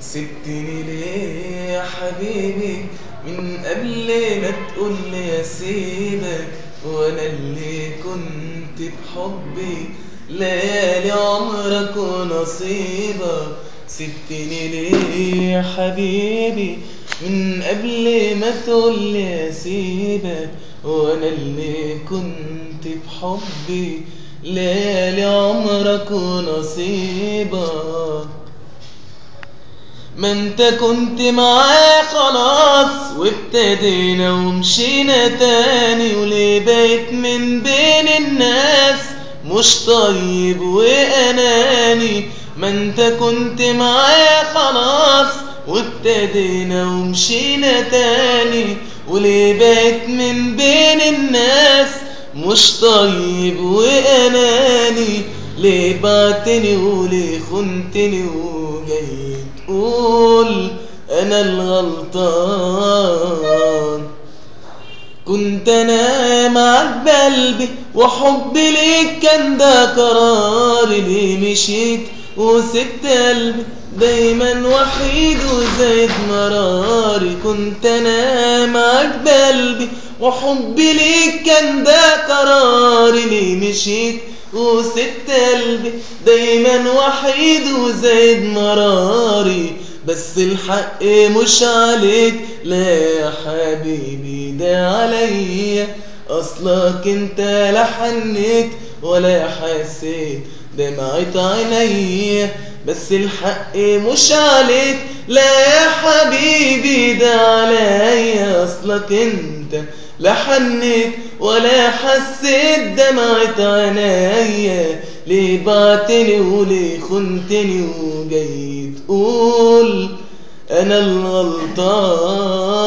سبتني ليه يا حبيبي من قبل ما تقول لي اسيبك وانا اللي كنت بحبي ليالي عمرك ونصيبك سبتني ليه يا حبيبي من قبل ما تقول لي اسيبك وانا اللي كنت بحبي ليالي عمرك ونصيبك ما انت كنت معايا خلاص وابتدينا ومشينا تاني وليه بقيت من بين الناس مش طيب واناني ما انت كنت معايا خلاص وابتدينا ومشينا تاني وليه بقيت من بين الناس مش طيب واناني ليه بعتني وليه خنتني وجاي تقول انا الغلطان كنت انا معاك بقلبي وحبي ليك كان ده قراري ليه مشيت وسبت قلبي دايما وحيد وزايد مراري كنت انا معاك بقلبي وحبي ليك كان ده قراري ليه مشيت وسبت قلبي دايما وحيد وزايد مراري بس الحق مش عليك لا يا حبيبي ده عليا اصلك انت لا حنيت ولا حسيت دمعت عينيا بس الحق مش عليك لا يا حبيبي ده عليا اصلك انت لا حنيت ولا حسيت دمعت عينيا ليه بعتني وليه خنتني وجاي تقول انا الغلطان